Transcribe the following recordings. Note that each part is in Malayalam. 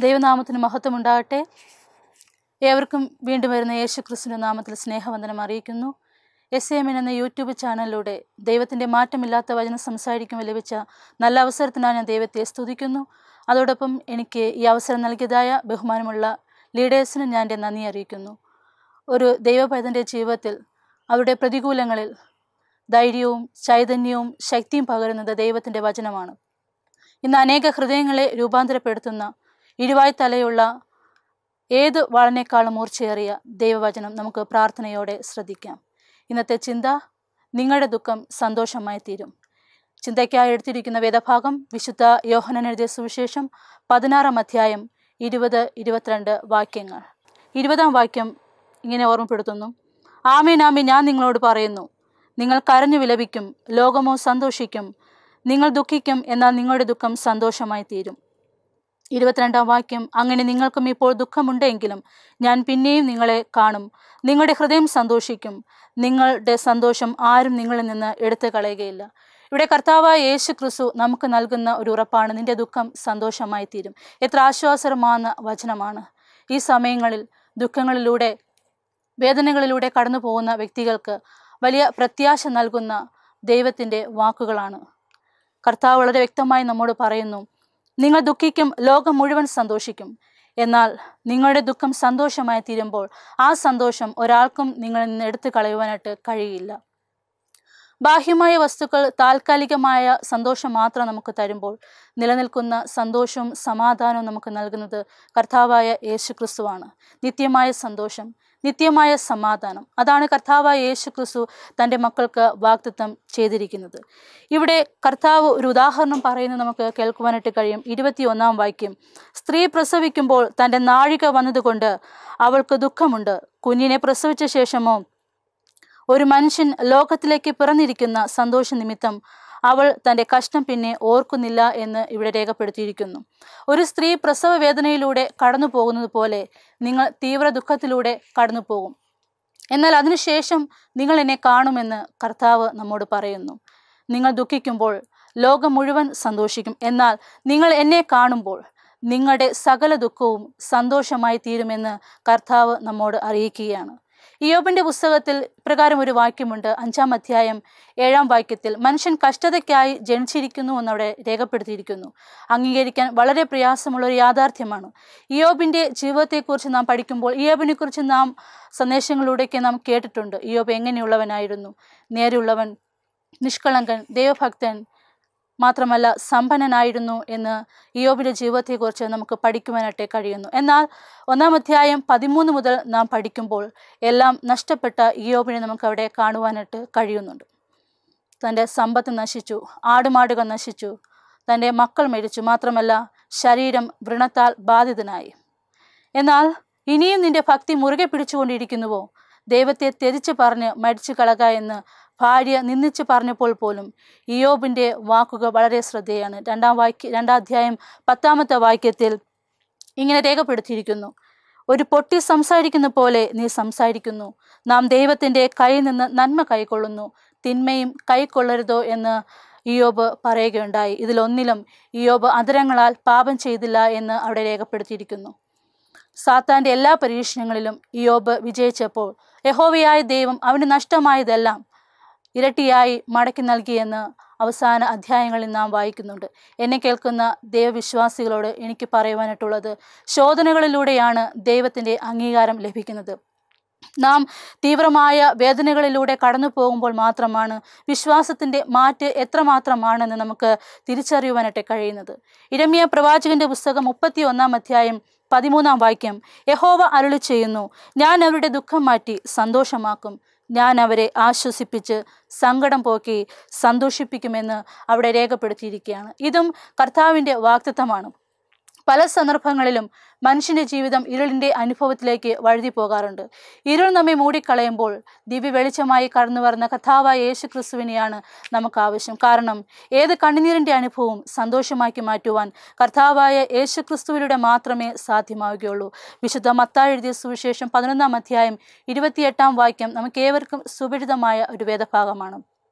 ദൈവനാമത്തിന് മഹത്വം ഉണ്ടാകട്ടെ ഏവർക്കും വീണ്ടും വരുന്ന യേശു ക്രിസ്തുവിൻ്റെ നാമത്തിൽ സ്നേഹവന്ദനം അറിയിക്കുന്നു എസ് എം എൻ എന്ന യൂട്യൂബ് ചാനലിലൂടെ ദൈവത്തിൻ്റെ മാറ്റമില്ലാത്ത വചനം സംസാരിക്കുമ്പോൾ ലഭിച്ച നല്ല അവസരത്തിനായി ഞാൻ ദൈവത്തെ സ്തുതിക്കുന്നു അതോടൊപ്പം എനിക്ക് ഈ അവസരം നൽകിയതായ ബഹുമാനമുള്ള ലീഡേഴ്സിന് ഞാൻ എൻ്റെ നന്ദി അറിയിക്കുന്നു ഒരു ദൈവപൈതൻ്റെ ജീവിതത്തിൽ അവരുടെ പ്രതികൂലങ്ങളിൽ ധൈര്യവും ചൈതന്യവും ശക്തിയും പകരുന്നത് ദൈവത്തിൻ്റെ വചനമാണ് ഇന്ന് അനേക ഹൃദയങ്ങളെ രൂപാന്തരപ്പെടുത്തുന്ന ഇരുവായ് തലയുള്ള ഏത് വാളിനേക്കാളും മൂർച്ചയേറിയ ദൈവവചനം നമുക്ക് പ്രാർത്ഥനയോടെ ശ്രദ്ധിക്കാം ഇന്നത്തെ ചിന്ത നിങ്ങളുടെ ദുഃഖം സന്തോഷമായി തീരും ചിന്തയ്ക്കായി എടുത്തിരിക്കുന്ന വേദഭാഗം വിശുദ്ധ യോഹനൻ എഴുതിയ സുവിശേഷം പതിനാറാം അധ്യായം ഇരുപത് ഇരുപത്തിരണ്ട് വാക്യങ്ങൾ ഇരുപതാം വാക്യം ഇങ്ങനെ ഓർമ്മപ്പെടുത്തുന്നു ആമേൻ ആമേൻ ഞാൻ നിങ്ങളോട് പറയുന്നു നിങ്ങൾ കരഞ്ഞു വിലപിക്കും ലോകമോ സന്തോഷിക്കും നിങ്ങൾ ദുഃഖിക്കും എന്നാൽ നിങ്ങളുടെ ദുഃഖം സന്തോഷമായി തീരും ഇരുപത്തിരണ്ടാം വാക്യം അങ്ങനെ നിങ്ങൾക്കും ഇപ്പോൾ ദുഃഖമുണ്ടെങ്കിലും ഞാൻ പിന്നെയും നിങ്ങളെ കാണും നിങ്ങളുടെ ഹൃദയം സന്തോഷിക്കും നിങ്ങളുടെ സന്തോഷം ആരും നിങ്ങളിൽ നിന്ന് എടുത്തു കളയുകയില്ല ഇവിടെ കർത്താവായ യേശു ക്രിസ്തു നമുക്ക് നൽകുന്ന ഒരു ഉറപ്പാണ് നിന്റെ ദുഃഖം സന്തോഷമായി തീരും എത്ര ആശ്വാസകരമാകുന്ന വചനമാണ് ഈ സമയങ്ങളിൽ ദുഃഖങ്ങളിലൂടെ വേദനകളിലൂടെ കടന്നു പോകുന്ന വ്യക്തികൾക്ക് വലിയ പ്രത്യാശ നൽകുന്ന ദൈവത്തിൻ്റെ വാക്കുകളാണ് കർത്താവ് വളരെ വ്യക്തമായി നമ്മോട് പറയുന്നു നിങ്ങൾ ദുഃഖിക്കും ലോകം മുഴുവൻ സന്തോഷിക്കും എന്നാൽ നിങ്ങളുടെ ദുഃഖം സന്തോഷമായി തീരുമ്പോൾ ആ സന്തോഷം ഒരാൾക്കും നിങ്ങളിൽ നിന്ന് എടുത്തു കളയുവാനായിട്ട് കഴിയില്ല ബാഹ്യമായ വസ്തുക്കൾ താൽക്കാലികമായ സന്തോഷം മാത്രം നമുക്ക് തരുമ്പോൾ നിലനിൽക്കുന്ന സന്തോഷവും സമാധാനവും നമുക്ക് നൽകുന്നത് കർത്താവായ യേശു ക്രിസ്തുവാണ് നിത്യമായ സന്തോഷം നിത്യമായ സമാധാനം അതാണ് കർത്താവായ യേശു ക്രിസ്തു തൻ്റെ മക്കൾക്ക് വാഗ്ദത്തം ചെയ്തിരിക്കുന്നത് ഇവിടെ കർത്താവ് ഒരു ഉദാഹരണം പറയുന്നത് നമുക്ക് കേൾക്കുവാനായിട്ട് കഴിയും ഇരുപത്തിയൊന്നാം വാക്യം സ്ത്രീ പ്രസവിക്കുമ്പോൾ തൻ്റെ നാഴിക വന്നതുകൊണ്ട് അവൾക്ക് ദുഃഖമുണ്ട് കുഞ്ഞിനെ പ്രസവിച്ച ശേഷമോ ഒരു മനുഷ്യൻ ലോകത്തിലേക്ക് പിറന്നിരിക്കുന്ന സന്തോഷ നിമിത്തം അവൾ തൻ്റെ കഷ്ടം പിന്നെ ഓർക്കുന്നില്ല എന്ന് ഇവിടെ രേഖപ്പെടുത്തിയിരിക്കുന്നു ഒരു സ്ത്രീ പ്രസവ വേദനയിലൂടെ കടന്നു പോകുന്നത് പോലെ നിങ്ങൾ തീവ്ര ദുഃഖത്തിലൂടെ കടന്നു പോകും എന്നാൽ അതിനുശേഷം നിങ്ങൾ എന്നെ കാണുമെന്ന് കർത്താവ് നമ്മോട് പറയുന്നു നിങ്ങൾ ദുഃഖിക്കുമ്പോൾ ലോകം മുഴുവൻ സന്തോഷിക്കും എന്നാൽ നിങ്ങൾ എന്നെ കാണുമ്പോൾ നിങ്ങളുടെ സകല ദുഃഖവും സന്തോഷമായി തീരുമെന്ന് കർത്താവ് നമ്മോട് അറിയിക്കുകയാണ് ഇയോബിന്റെ പുസ്തകത്തിൽ പ്രകാരം ഒരു വാക്യമുണ്ട് അഞ്ചാം അധ്യായം ഏഴാം വാക്യത്തിൽ മനുഷ്യൻ കഷ്ടതയ്ക്കായി ജനിച്ചിരിക്കുന്നു എന്നവിടെ രേഖപ്പെടുത്തിയിരിക്കുന്നു അംഗീകരിക്കാൻ വളരെ പ്രയാസമുള്ള ഒരു യാഥാർത്ഥ്യമാണ് ഇയോബിന്റെ ജീവിതത്തെക്കുറിച്ച് നാം പഠിക്കുമ്പോൾ ഇയോബിനെ കുറിച്ച് നാം സന്ദേശങ്ങളിലൂടെയൊക്കെ നാം കേട്ടിട്ടുണ്ട് ഇയോബ് എങ്ങനെയുള്ളവനായിരുന്നു നേരെയുള്ളവൻ നിഷ്കളങ്കൻ ദൈവഭക്തൻ മാത്രമല്ല സമ്പന്നനായിരുന്നു എന്ന് ഇയോബിൻ്റെ ജീവിതത്തെക്കുറിച്ച് നമുക്ക് പഠിക്കുവാനായിട്ട് കഴിയുന്നു എന്നാൽ ഒന്നാം അധ്യായം പതിമൂന്ന് മുതൽ നാം പഠിക്കുമ്പോൾ എല്ലാം നഷ്ടപ്പെട്ട ഇയോബിനെ നമുക്ക് അവിടെ കാണുവാനായിട്ട് കഴിയുന്നുണ്ട് തൻ്റെ സമ്പത്ത് നശിച്ചു ആടുമാടുകൾ നശിച്ചു തൻ്റെ മക്കൾ മരിച്ചു മാത്രമല്ല ശരീരം വ്രണത്താൽ ബാധിതനായി എന്നാൽ ഇനിയും നിന്റെ ഭക്തി മുറുകെ പിടിച്ചുകൊണ്ടിരിക്കുന്നുവോ ദൈവത്തെ തെരിച്ചു പറഞ്ഞ് മരിച്ചു കളക എന്ന് ഭാര്യ നിന്ദിച്ച് പറഞ്ഞപ്പോൾ പോലും ഇയോബിൻ്റെ വാക്കുകൾ വളരെ ശ്രദ്ധേയാണ് രണ്ടാം വാക്യ രണ്ടാം അധ്യായം പത്താമത്തെ വാക്യത്തിൽ ഇങ്ങനെ രേഖപ്പെടുത്തിയിരിക്കുന്നു ഒരു പൊട്ടി സംസാരിക്കുന്ന പോലെ നീ സംസാരിക്കുന്നു നാം ദൈവത്തിൻ്റെ കയ്യിൽ നിന്ന് നന്മ കൈക്കൊള്ളുന്നു തിന്മയും കൈക്കൊള്ളരുതോ എന്ന് ഇയോബ് പറയുകയുണ്ടായി ഇതിലൊന്നിലും ഇയോബ് അതരങ്ങളാൽ പാപം ചെയ്തില്ല എന്ന് അവിടെ രേഖപ്പെടുത്തിയിരിക്കുന്നു സാത്താൻ്റെ എല്ലാ പരീക്ഷണങ്ങളിലും ഇയോബ് വിജയിച്ചപ്പോൾ യഹോവയായ ദൈവം അവന് നഷ്ടമായതെല്ലാം ഇരട്ടിയായി മടക്കി നൽകിയെന്ന് അവസാന അധ്യായങ്ങളിൽ നാം വായിക്കുന്നുണ്ട് എന്നെ കേൾക്കുന്ന ദൈവവിശ്വാസികളോട് എനിക്ക് പറയുവാനായിട്ടുള്ളത് ശോധനകളിലൂടെയാണ് ദൈവത്തിൻ്റെ അംഗീകാരം ലഭിക്കുന്നത് നാം തീവ്രമായ വേദനകളിലൂടെ കടന്നു പോകുമ്പോൾ മാത്രമാണ് വിശ്വാസത്തിൻ്റെ മാറ്റ് എത്രമാത്രമാണെന്ന് നമുക്ക് തിരിച്ചറിയുവാനായിട്ട് കഴിയുന്നത് ഇരമിയ പ്രവാചകന്റെ പുസ്തകം മുപ്പത്തി ഒന്നാം അധ്യായം പതിമൂന്നാം വാക്യം യഹോവ അരുളി ചെയ്യുന്നു ഞാൻ അവരുടെ ദുഃഖം മാറ്റി സന്തോഷമാക്കും ഞാൻ അവരെ ആശ്വസിപ്പിച്ച് സങ്കടം പോക്കി സന്തോഷിപ്പിക്കുമെന്ന് അവിടെ രേഖപ്പെടുത്തിയിരിക്കുകയാണ് ഇതും കർത്താവിൻ്റെ വാക്തത്വമാണ് പല സന്ദർഭങ്ങളിലും മനുഷ്യൻ്റെ ജീവിതം ഇരുളിൻ്റെ അനുഭവത്തിലേക്ക് വഴുതി പോകാറുണ്ട് ഇരുൾ നമ്മെ മൂടിക്കളയുമ്പോൾ ദിവ്യ വെളിച്ചമായി കടന്നു വരുന്ന കഥാവായ യേശു ക്രിസ്തുവിനെയാണ് നമുക്ക് ആവശ്യം കാരണം ഏത് കണ്ണുനീരിൻ്റെ അനുഭവവും സന്തോഷമാക്കി മാറ്റുവാൻ കർത്താവായ യേശു ക്രിസ്തുവിലൂടെ മാത്രമേ സാധ്യമാവുകയുള്ളൂ വിശുദ്ധ മത്തായി എഴുതിയ സുവിശേഷം പതിനൊന്നാം അധ്യായം ഇരുപത്തിയെട്ടാം വാക്യം നമുക്ക് ഏവർക്കും സുപരിതമായ ഒരു വേദഭാഗമാണ്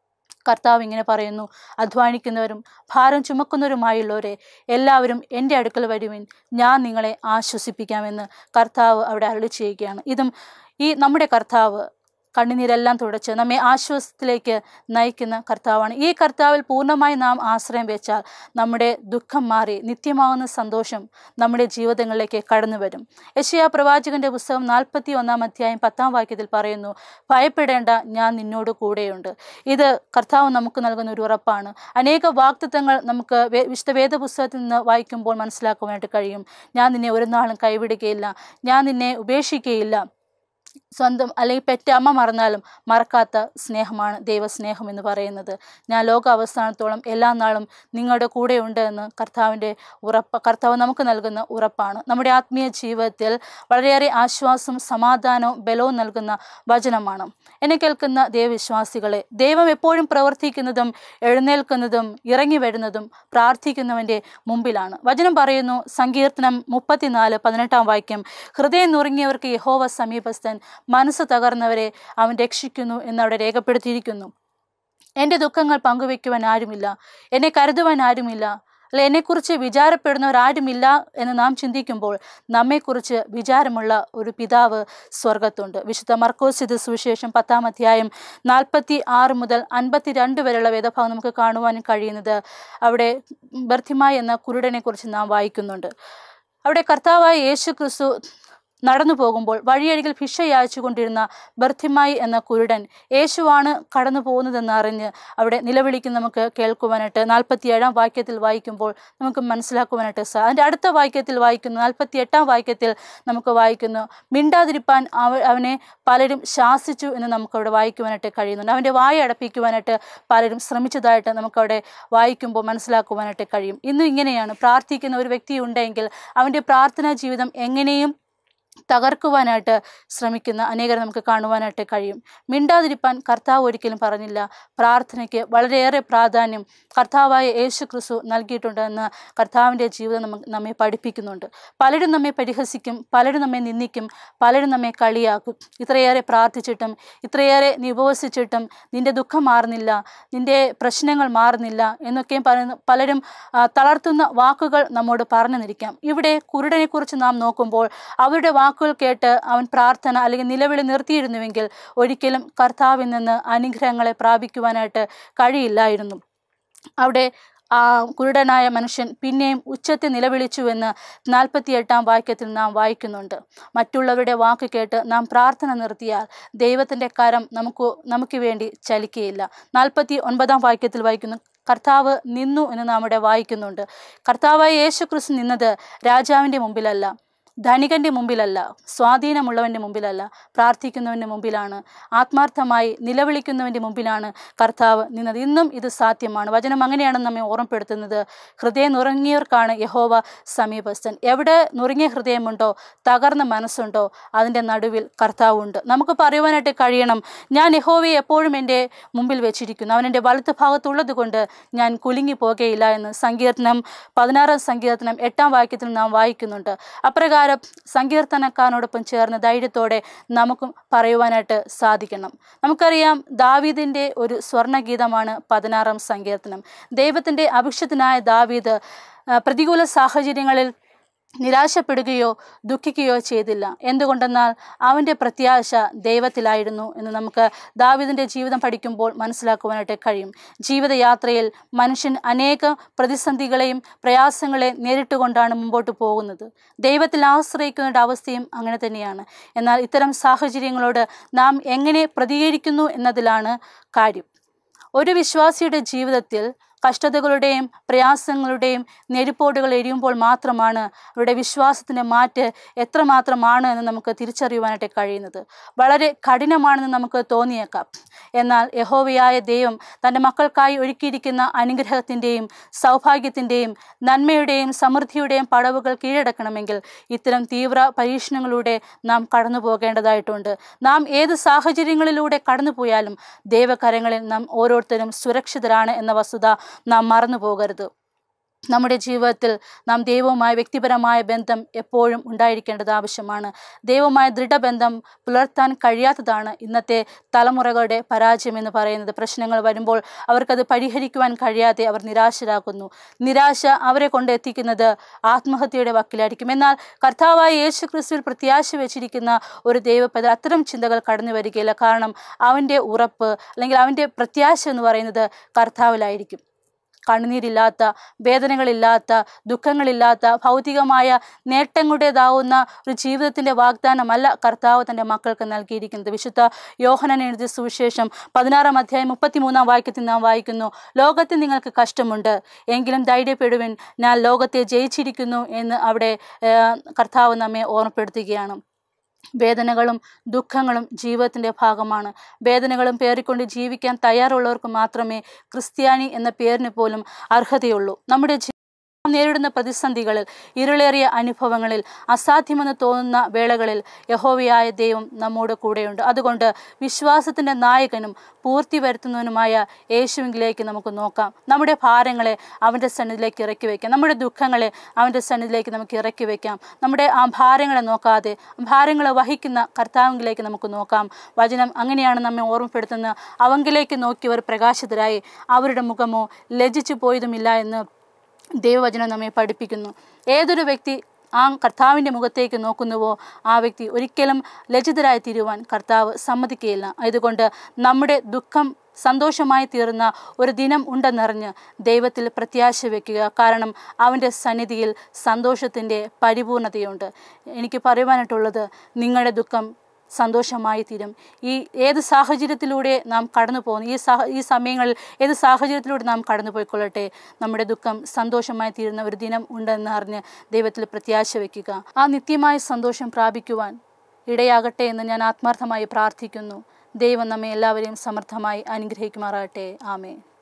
കർത്താവ് ഇങ്ങനെ പറയുന്നു അധ്വാനിക്കുന്നവരും ഭാരം ചുമക്കുന്നവരുമായുള്ളവരെ എല്ലാവരും എൻ്റെ അടുക്കൽ വരുവിൻ ഞാൻ നിങ്ങളെ ആശ്വസിപ്പിക്കാമെന്ന് കർത്താവ് അവിടെ അരളി ചെയ്യുകയാണ് ഇതും ഈ നമ്മുടെ കർത്താവ് കണ്ണുനീരെല്ലാം തുടച്ച് നമ്മെ ആശ്വാസത്തിലേക്ക് നയിക്കുന്ന കർത്താവാണ് ഈ കർത്താവിൽ പൂർണ്ണമായി നാം ആശ്രയം വെച്ചാൽ നമ്മുടെ ദുഃഖം മാറി നിത്യമാകുന്ന സന്തോഷം നമ്മുടെ ജീവിതങ്ങളിലേക്ക് കടന്നു വരും യശയാ പ്രവാചകന്റെ പുസ്തകം നാൽപ്പത്തി ഒന്നാം അധ്യായം പത്താം വാക്യത്തിൽ പറയുന്നു ഭയപ്പെടേണ്ട ഞാൻ നിന്നോട് കൂടെയുണ്ട് ഇത് കർത്താവ് നമുക്ക് നൽകുന്ന ഒരു ഉറപ്പാണ് അനേക വാക്തത്വങ്ങൾ നമുക്ക് വേ- വിശുദ്ധ വേദപുസ്തകത്തിൽ നിന്ന് വായിക്കുമ്പോൾ മനസ്സിലാക്കുവാനായിട്ട് കഴിയും ഞാൻ നിന്നെ ഒരു നാളും കൈവിടുകയില്ല ഞാൻ നിന്നെ ഉപേക്ഷിക്കുകയില്ല സ്വന്തം അല്ലെങ്കിൽ പെറ്റ അമ്മ മറന്നാലും മറക്കാത്ത സ്നേഹമാണ് ദൈവസ്നേഹം എന്ന് പറയുന്നത് ഞാൻ ലോക അവസാനത്തോളം എല്ലാ നാളും നിങ്ങളുടെ കൂടെയുണ്ട് എന്ന് കർത്താവിൻ്റെ ഉറപ്പ് കർത്താവ് നമുക്ക് നൽകുന്ന ഉറപ്പാണ് നമ്മുടെ ആത്മീയ ജീവിതത്തിൽ വളരെയേറെ ആശ്വാസം സമാധാനവും ബലവും നൽകുന്ന വചനമാണ് എന്നെ കേൾക്കുന്ന ദൈവവിശ്വാസികളെ ദൈവം എപ്പോഴും പ്രവർത്തിക്കുന്നതും എഴുന്നേൽക്കുന്നതും ഇറങ്ങി വരുന്നതും പ്രാർത്ഥിക്കുന്നവൻ്റെ മുമ്പിലാണ് വചനം പറയുന്നു സങ്കീർത്തനം മുപ്പത്തിനാല് പതിനെട്ടാം വാക്യം ഹൃദയം നുറുങ്ങിയവർക്ക് യഹോവ സമീപസ്ഥൻ മനസ്സ് തകർന്നവരെ അവൻ രക്ഷിക്കുന്നു എന്നവിടെ രേഖപ്പെടുത്തിയിരിക്കുന്നു എൻ്റെ ദുഃഖങ്ങൾ പങ്കുവെക്കുവാൻ ആരുമില്ല എന്നെ കരുതുവാൻ ആരുമില്ല അല്ലെ എന്നെക്കുറിച്ച് വിചാരപ്പെടുന്നവരാരുമില്ല എന്ന് നാം ചിന്തിക്കുമ്പോൾ നമ്മെക്കുറിച്ച് വിചാരമുള്ള ഒരു പിതാവ് സ്വർഗത്തുണ്ട് വിശുദ്ധ മർക്കോസ് ഇത് സുവിശേഷം പത്താം അധ്യായം നാൽപ്പത്തി ആറ് മുതൽ അൻപത്തി രണ്ട് വരെയുള്ള വേദഭാഗം നമുക്ക് കാണുവാനും കഴിയുന്നത് അവിടെ ബർത്തിമായി എന്ന കുരുടനെ കുറിച്ച് നാം വായിക്കുന്നുണ്ട് അവിടെ കർത്താവായ യേശു ക്രിസ്തു നടന്നു പോകുമ്പോൾ വഴിയരികിൽ ഭിക്ഷ യാചിച്ചുകൊണ്ടിരുന്ന ബർത്തിമായി എന്ന കുരുടൻ യേശുവാണ് കടന്നു പോകുന്നതെന്ന് അറിഞ്ഞ് അവിടെ നിലവിളിക്കുന്ന നമുക്ക് കേൾക്കുവാനായിട്ട് നാൽപ്പത്തിയേഴാം വാക്യത്തിൽ വായിക്കുമ്പോൾ നമുക്ക് മനസ്സിലാക്കുവാനായിട്ട് സാ അതിൻ്റെ അടുത്ത വാക്യത്തിൽ വായിക്കുന്നു നാൽപ്പത്തി എട്ടാം വാക്യത്തിൽ നമുക്ക് വായിക്കുന്നു മിണ്ടാതിരിപ്പാൻ അവ അവനെ പലരും ശാസിച്ചു എന്ന് നമുക്കവിടെ വായിക്കുവാനായിട്ട് കഴിയുന്നുണ്ട് അവൻ്റെ വായ അടപ്പിക്കുവാനായിട്ട് പലരും ശ്രമിച്ചതായിട്ട് നമുക്കവിടെ വായിക്കുമ്പോൾ മനസ്സിലാക്കുവാനായിട്ട് കഴിയും ഇന്നും ഇങ്ങനെയാണ് പ്രാർത്ഥിക്കുന്ന ഒരു വ്യക്തി ഉണ്ടെങ്കിൽ അവൻ്റെ പ്രാർത്ഥനാ ജീവിതം എങ്ങനെയും തകർക്കുവാനായിട്ട് ശ്രമിക്കുന്ന അനേകരെ നമുക്ക് കാണുവാനായിട്ട് കഴിയും മിണ്ടാതിരിപ്പാൻ കർത്താവ് ഒരിക്കലും പറഞ്ഞില്ല പ്രാർത്ഥനയ്ക്ക് വളരെയേറെ പ്രാധാന്യം കർത്താവായ യേശു ക്രിസ്തു നൽകിയിട്ടുണ്ടെന്ന് കർത്താവിൻ്റെ ജീവിതം നമുക്ക് നമ്മെ പഠിപ്പിക്കുന്നുണ്ട് പലരും നമ്മെ പരിഹസിക്കും പലരും നമ്മെ നിന്ദിക്കും പലരും നമ്മെ കളിയാക്കും ഇത്രയേറെ പ്രാർത്ഥിച്ചിട്ടും ഇത്രയേറെ നീ ഉപവസിച്ചിട്ടും നിന്റെ ദുഃഖം മാറുന്നില്ല നിന്റെ പ്രശ്നങ്ങൾ മാറുന്നില്ല എന്നൊക്കെയും പറയുന്ന പലരും ആ, തളർത്തുന്ന വാക്കുകൾ നമ്മോട് പറഞ്ഞു നിൽക്കാം ഇവിടെ കുരുടനെക്കുറിച്ച് നാം നോക്കുമ്പോൾ അവരുടെ വാക്കുകൾ കേട്ട് അവൻ പ്രാർത്ഥന അല്ലെങ്കിൽ നിലവിളി നിർത്തിയിരുന്നുവെങ്കിൽ ഒരിക്കലും കർത്താവിൽ നിന്ന് അനുഗ്രഹങ്ങളെ പ്രാപിക്കുവാനായിട്ട് കഴിയില്ലായിരുന്നു അവിടെ ആ കുരുടനായ മനുഷ്യൻ പിന്നെയും ഉച്ചത്തിൽ നിലവിളിച്ചുവെന്ന് നാൽപ്പത്തിയെട്ടാം വാക്യത്തിൽ നാം വായിക്കുന്നുണ്ട് മറ്റുള്ളവരുടെ വാക്ക് കേട്ട് നാം പ്രാർത്ഥന നിർത്തിയാൽ ദൈവത്തിൻ്റെ കരം നമുക്ക് നമുക്ക് വേണ്ടി ചലിക്കുകയില്ല നാൽപ്പത്തി ഒൻപതാം വാക്യത്തിൽ വായിക്കുന്നു കർത്താവ് നിന്നു എന്ന് നാം ഇവിടെ വായിക്കുന്നുണ്ട് കർത്താവായ യേശു ക്രിസ്തു നിന്നത് രാജാവിൻ്റെ മുമ്പിലല്ല ധനികന്റെ മുമ്പിലല്ല സ്വാധീനമുള്ളവൻ്റെ മുമ്പിലല്ല പ്രാർത്ഥിക്കുന്നവൻ്റെ മുമ്പിലാണ് ആത്മാർത്ഥമായി നിലവിളിക്കുന്നവൻ്റെ മുമ്പിലാണ് കർത്താവ് നിന്നത് ഇന്നും ഇത് സാധ്യമാണ് വചനം അങ്ങനെയാണ് നമ്മെ ഓർമ്മപ്പെടുത്തുന്നത് ഹൃദയം നുറങ്ങിയവർക്കാണ് യഹോവ സമീപസ്ഥൻ എവിടെ നുറുങ്ങിയ ഹൃദയമുണ്ടോ തകർന്ന മനസ്സുണ്ടോ അതിൻ്റെ നടുവിൽ കർത്താവുണ്ട് നമുക്ക് പറയുവാനായിട്ട് കഴിയണം ഞാൻ യഹോവയെ എപ്പോഴും എൻ്റെ മുമ്പിൽ വെച്ചിരിക്കുന്നു അവൻ എൻ്റെ വലത്ത് ഭാഗത്തുള്ളത് കൊണ്ട് ഞാൻ കുലുങ്ങി പോകുകയില്ല എന്ന് സങ്കീർത്തനം പതിനാറാം സങ്കീർത്തനം എട്ടാം വാക്യത്തിൽ നാം വായിക്കുന്നുണ്ട് അപ്രകാരം സങ്കീർത്തനക്കാരനോടൊപ്പം ചേർന്ന് ധൈര്യത്തോടെ നമുക്കും പറയുവാനായിട്ട് സാധിക്കണം നമുക്കറിയാം ദാവീദിൻ്റെ ഒരു സ്വർണ്ണഗീതമാണ് പതിനാറാം സങ്കീർത്തനം ദൈവത്തിൻ്റെ അഭിഷക്തനായ ദാവീദ് ആ, പ്രതികൂല സാഹചര്യങ്ങളിൽ നിരാശപ്പെടുകയോ ദുഃഖിക്കുകയോ ചെയ്തില്ല എന്തുകൊണ്ടെന്നാൽ അവൻ്റെ പ്രത്യാശ ദൈവത്തിലായിരുന്നു എന്ന് നമുക്ക് ദാവിദിൻ്റെ ജീവിതം പഠിക്കുമ്പോൾ മനസ്സിലാക്കുവാനായിട്ട് കഴിയും ജീവിതയാത്രയിൽ മനുഷ്യൻ അനേക പ്രതിസന്ധികളെയും പ്രയാസങ്ങളെ നേരിട്ടുകൊണ്ടാണ് മുമ്പോട്ട് പോകുന്നത് ദൈവത്തിൽ ആശ്രയിക്കുന്നവരുടെ അവസ്ഥയും അങ്ങനെ തന്നെയാണ് എന്നാൽ ഇത്തരം സാഹചര്യങ്ങളോട് നാം എങ്ങനെ പ്രതികരിക്കുന്നു എന്നതിലാണ് കാര്യം ഒരു വിശ്വാസിയുടെ ജീവിതത്തിൽ കഷ്ടതകളുടെയും പ്രയാസങ്ങളുടെയും നെരുപ്പോടുകൾ എരിയുമ്പോൾ മാത്രമാണ് അവരുടെ വിശ്വാസത്തിൻ്റെ മാറ്റ് എത്രമാത്രമാണ് എന്ന് നമുക്ക് തിരിച്ചറിയുവാനായിട്ട് കഴിയുന്നത് വളരെ കഠിനമാണെന്ന് നമുക്ക് തോന്നിയേക്കാം എന്നാൽ യഹോവയായ ദൈവം തൻ്റെ മക്കൾക്കായി ഒരുക്കിയിരിക്കുന്ന അനുഗ്രഹത്തിൻ്റെയും സൗഭാഗ്യത്തിൻ്റെയും നന്മയുടെയും സമൃദ്ധിയുടെയും പടവുകൾ കീഴടക്കണമെങ്കിൽ ഇത്തരം തീവ്ര പരീക്ഷണങ്ങളിലൂടെ നാം കടന്നു പോകേണ്ടതായിട്ടുണ്ട് നാം ഏത് സാഹചര്യങ്ങളിലൂടെ കടന്നു പോയാലും ദൈവകരങ്ങളിൽ നാം ഓരോരുത്തരും സുരക്ഷിതരാണ് എന്ന വസ്തുത നാം മറന്നു പോകരുത് നമ്മുടെ ജീവിതത്തിൽ നാം ദൈവവുമായ വ്യക്തിപരമായ ബന്ധം എപ്പോഴും ഉണ്ടായിരിക്കേണ്ടത് ആവശ്യമാണ് ദൈവവുമായ ദൃഢബന്ധം പുലർത്താൻ കഴിയാത്തതാണ് ഇന്നത്തെ തലമുറകളുടെ പരാജയം എന്ന് പറയുന്നത് പ്രശ്നങ്ങൾ വരുമ്പോൾ അവർക്കത് പരിഹരിക്കുവാൻ കഴിയാതെ അവർ നിരാശരാകുന്നു നിരാശ അവരെ കൊണ്ട് എത്തിക്കുന്നത് ആത്മഹത്യയുടെ വക്കിലായിരിക്കും എന്നാൽ കർത്താവായ യേശു ക്രിസ്തുവിൽ പ്രത്യാശ വെച്ചിരിക്കുന്ന ഒരു ദൈവപദ അത്തരം ചിന്തകൾ കടന്നു വരികയില്ല കാരണം അവൻ്റെ ഉറപ്പ് അല്ലെങ്കിൽ അവൻ്റെ പ്രത്യാശ എന്ന് പറയുന്നത് കർത്താവിലായിരിക്കും കണ്ണുനീരില്ലാത്ത വേദനകളില്ലാത്ത ദുഃഖങ്ങളില്ലാത്ത ഭൗതികമായ നേട്ടങ്ങളുടേതാവുന്ന ഒരു ജീവിതത്തിൻ്റെ വാഗ്ദാനമല്ല കർത്താവ് തൻ്റെ മക്കൾക്ക് നൽകിയിരിക്കുന്നത് വിശുദ്ധ യോഹനൻ എഴുതിയ സുവിശേഷം പതിനാറാം അധ്യായം മുപ്പത്തിമൂന്നാം വാക്യത്തിൽ നാം വായിക്കുന്നു ലോകത്തിൽ നിങ്ങൾക്ക് കഷ്ടമുണ്ട് എങ്കിലും ധൈര്യപ്പെടുവിൻ ഞാൻ ലോകത്തെ ജയിച്ചിരിക്കുന്നു എന്ന് അവിടെ ഏഹ്, കർത്താവ് നമ്മെ ഓർമ്മപ്പെടുത്തുകയാണ് വേദനകളും ദുഃഖങ്ങളും ജീവിതത്തിൻ്റെ ഭാഗമാണ് വേദനകളും പേറിക്കൊണ്ട് ജീവിക്കാൻ തയ്യാറുള്ളവർക്ക് മാത്രമേ ക്രിസ്ത്യാനി എന്ന പേരിന് പോലും അർഹതയുള്ളൂ നമ്മുടെ ജീ- നാം നേരിടുന്ന പ്രതിസന്ധികളിൽ ഇരുളേറിയ അനുഭവങ്ങളിൽ അസാധ്യമെന്ന് തോന്നുന്ന വേളകളിൽ യഹോവയായ ദൈവം നമ്മോട് കൂടെയുണ്ട് അതുകൊണ്ട് വിശ്വാസത്തിൻ്റെ നായകനും പൂർത്തി വരുത്തുന്നവനുമായ യേശുവിലേക്ക് നമുക്ക് നോക്കാം നമ്മുടെ ഭാരങ്ങളെ അവൻ്റെ സന്നിധിയിലേക്ക് ഇറക്കി വയ്ക്കാം നമ്മുടെ ദുഃഖങ്ങളെ അവൻ്റെ സന്നിധിയിലേക്ക് നമുക്ക് ഇറക്കി വയ്ക്കാം നമ്മുടെ ആ ഭാരങ്ങളെ നോക്കാതെ ഭാരങ്ങളെ വഹിക്കുന്ന കർത്താവിലേക്ക് നമുക്ക് നോക്കാം വചനം അങ്ങനെയാണ് നമ്മെ ഓർമ്മപ്പെടുത്തുന്നത് അവങ്കിലേക്ക് നോക്കിയവർ പ്രകാശിതരായി അവരുടെ മുഖമോ ലജ്ജിച്ചു പോയതുമില്ല എന്ന് ദൈവവചനം നമ്മെ പഠിപ്പിക്കുന്നു ഏതൊരു വ്യക്തി ആ കർത്താവിൻ്റെ മുഖത്തേക്ക് നോക്കുന്നുവോ ആ വ്യക്തി ഒരിക്കലും ലജ്ജിതരായി തീരുവാൻ കർത്താവ് സമ്മതിക്കുകയില്ല അതുകൊണ്ട് നമ്മുടെ ദുഃഖം സന്തോഷമായി തീർന്ന ഒരു ദിനം ഉണ്ടെന്നറിഞ്ഞ് ദൈവത്തിൽ പ്രത്യാശ വയ്ക്കുക കാരണം അവൻ്റെ സന്നിധിയിൽ സന്തോഷത്തിൻ്റെ പരിപൂർണതയുണ്ട് എനിക്ക് പറയുവാനായിട്ടുള്ളത് നിങ്ങളുടെ ദുഃഖം സന്തോഷമായി തീരും ഈ ഏത് സാഹചര്യത്തിലൂടെ നാം കടന്നു പോകുന്നു ഈ സാഹ ഈ സമയങ്ങളിൽ ഏത് സാഹചര്യത്തിലൂടെ നാം കടന്നു പോയിക്കൊള്ളട്ടെ നമ്മുടെ ദുഃഖം സന്തോഷമായി തീരുന്ന ഒരു ദിനം ഉണ്ടെന്ന് അറിഞ്ഞ് ദൈവത്തിൽ പ്രത്യാശ വയ്ക്കുക ആ നിത്യമായ സന്തോഷം പ്രാപിക്കുവാൻ ഇടയാകട്ടെ എന്ന് ഞാൻ ആത്മാർത്ഥമായി പ്രാർത്ഥിക്കുന്നു ദൈവം നമ്മെ എല്ലാവരെയും സമർത്ഥമായി അനുഗ്രഹിക്കുമാറാകട്ടെ ആമേ